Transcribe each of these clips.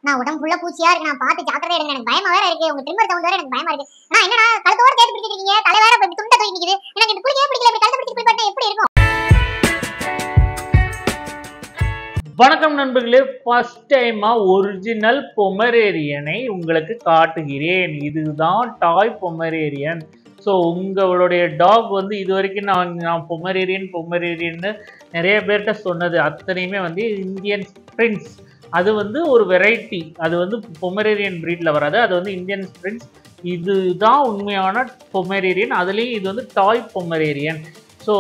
நான் உடம்பு ஃபுல்லா பூச்சியா இருக்கு நான் பார்த்து ஜாக்கிரதை எடுங்க எனக்கு பயமா வேற இருக்கு உங்க ட்ரிம்மர் சவுண்ட் வேற எனக்கு பயமா இருக்கு நான் என்னடா கழுத்தோட தேடி பிடிச்சிட்டு இருக்கீங்க தலை வேற இப்படி துண்ட தூக்கி நிக்குது எனக்கு இது குளிக்கவே பிடிக்கல இப்படி கழுத்து பிடிச்சி குளிப்பாட்டா எப்படி இருக்கும் வணக்கம் நண்பர்களே ஃபர்ஸ்ட் டைமா ஒரிஜினல் பொமரேரியனை உங்களுக்கு காட்டுகிறேன் இதுதான் டாய் பொமரேரியன் ஸோ உங்களுடைய டாக் வந்து இது வரைக்கும் நான் நான் பொமரேரியன் பொமரேரியன்னு நிறைய பேர்கிட்ட சொன்னது அத்தனையுமே வந்து இந்தியன் பிரின்ஸ் அது வந்து ஒரு வெரைட்டி அது வந்து பொமரேரியன் ப்ரீடில் வராது அது வந்து இந்தியன் பிரின்ஸ் இதுதான் உண்மையான பொமரேரியன் அதுலேயும் இது வந்து டாய் பொமரேரியன் ஸோ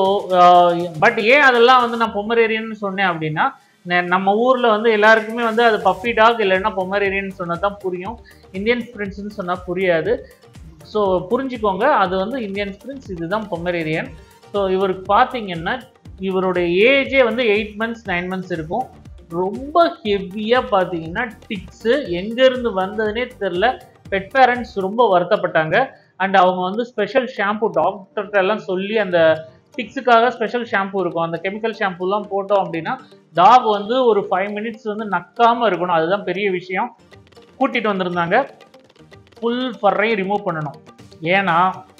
பட் ஏன் அதெல்லாம் வந்து நான் பொமரேரியன் சொன்னேன் அப்படின்னா நெ- நம்ம ஊரில் வந்து எல்லாருக்குமே வந்து அது பப்பி டாக் இல்லைன்னா பொமரேரியன் சொன்னால் தான் புரியும் இந்தியன் ஸ்பிரின்ஸ்னு சொன்னால் புரியாது ஸோ புரிஞ்சுக்கோங்க அது வந்து இந்தியன் ஸ்பிரின்ஸ் இதுதான் பொமரேரியன் ஸோ இவருக்கு பார்த்தீங்கன்னா இவருடைய ஏஜே வந்து எயிட் மந்த்ஸ் நைன் மந்த்ஸ் இருக்கும் ரொம்ப ஹெவியாக பார்த்தீங்கன்னா டிக்ஸு எங்கேருந்து வந்ததுனே தெரில பெட் பேரண்ட்ஸ் ரொம்ப வருத்தப்பட்டாங்க அண்ட் அவங்க வந்து ஸ்பெஷல் ஷாம்பு டாக்டர்கிட்ட எல்லாம் சொல்லி அந்த டிக்ஸுக்காக ஸ்பெஷல் ஷாம்பு இருக்கும் அந்த கெமிக்கல் ஷாம்புலாம் போட்டோம் அப்படின்னா டாக் வந்து ஒரு ஃபைவ் மினிட்ஸ் வந்து நக்காமல் இருக்கணும் அதுதான் பெரிய விஷயம் கூட்டிகிட்டு வந்திருந்தாங்க ஃபுல் ஃபர்ரையும் ரிமூவ் பண்ணணும் ஏன்னா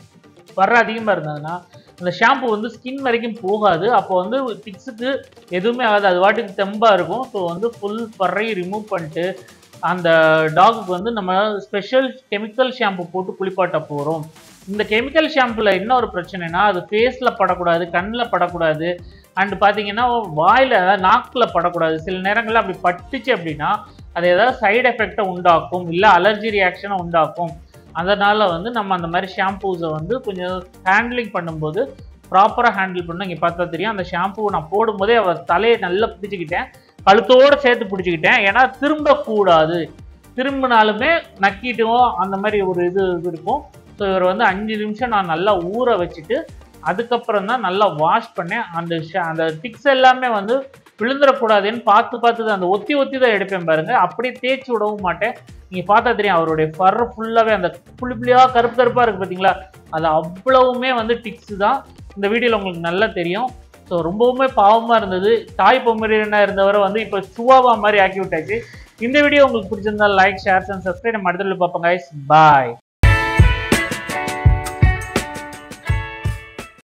ஃபர் அதிகமாக இருந்ததுன்னா அந்த ஷாம்பு வந்து ஸ்கின் வரைக்கும் போகாது அப்போ வந்து டிக்ஸுக்கு எதுவுமே ஆகாது அது வாட்டுக்கு தெம்பாக இருக்கும் ஸோ வந்து ஃபுல் ஃபர்ரையும் ரிமூவ் பண்ணிட்டு அந்த டாகுக்கு வந்து நம்ம ஸ்பெஷல் கெமிக்கல் ஷாம்பு போட்டு குளிப்பாட்ட போகிறோம் இந்த கெமிக்கல் ஷாம்புல என்ன ஒரு பிரச்சனைனா அது ஃபேஸில் படக்கூடாது கண்ணில் படக்கூடாது அண்ட் பார்த்தீங்கன்னா வாயில் நாக்கில் படக்கூடாது சில நேரங்களில் அப்படி பட்டுச்சு அப்படின்னா அது ஏதாவது சைடு எஃபெக்டை உண்டாக்கும் இல்லை அலர்ஜி ரியாக்ஷனை உண்டாக்கும் அதனால் வந்து நம்ம அந்த மாதிரி ஷாம்பூஸை வந்து கொஞ்சம் ஹேண்ட்லிங் பண்ணும்போது ப்ராப்பராக ஹேண்டில் பண்ணணும் இங்கே பார்த்தா தெரியும் அந்த ஷாம்பு நான் போடும்போதே அவர் தலையை நல்லா பிடிச்சிக்கிட்டேன் கழுத்தோடு சேர்த்து பிடிச்சிக்கிட்டேன் ஏன்னா திரும்பக்கூடாது திரும்பினாலுமே நக்கிட்டும் அந்த மாதிரி ஒரு இது இது இருக்கும் ஸோ இவர் வந்து அஞ்சு நிமிஷம் நான் நல்லா ஊற வச்சுட்டு அதுக்கப்புறம் தான் நல்லா வாஷ் பண்ணேன் அந்த ஷ- அந்த டிக்ஸ் எல்லாமே வந்து விழுந்துடக்கூடாதுன்னு பார்த்து பார்த்து தான் அந்த ஒத்தி ஒத்தி தான் எடுப்பேன் பாருங்க அப்படியே தேய்ச்சி விடவும் மாட்டேன் நீங்கள் பார்த்தா தெரியும் அவருடைய ஃபர் ஃபுல்லாகவே அந்த புள்ளி புள்ளியாக கருப்பு கருப்பாக இருக்குது பார்த்தீங்களா அது அவ்வளவுமே வந்து டிக்ஸ் தான் இந்த வீடியோவில் உங்களுக்கு நல்லா தெரியும் ஸோ ரொம்பவுமே பாவமாக இருந்தது தாய் பொம்மரியனாக இருந்தவரை வந்து இப்போ சுவாவா மாதிரி ஆக்கி விட்டாச்சு இந்த வீடியோ உங்களுக்கு பிடிச்சிருந்தா லைக் ஷேர்ஸ் அண்ட் சப்ஸ்கிரைப் நம்ம அடுத்த பார்ப்போம் guys பாய்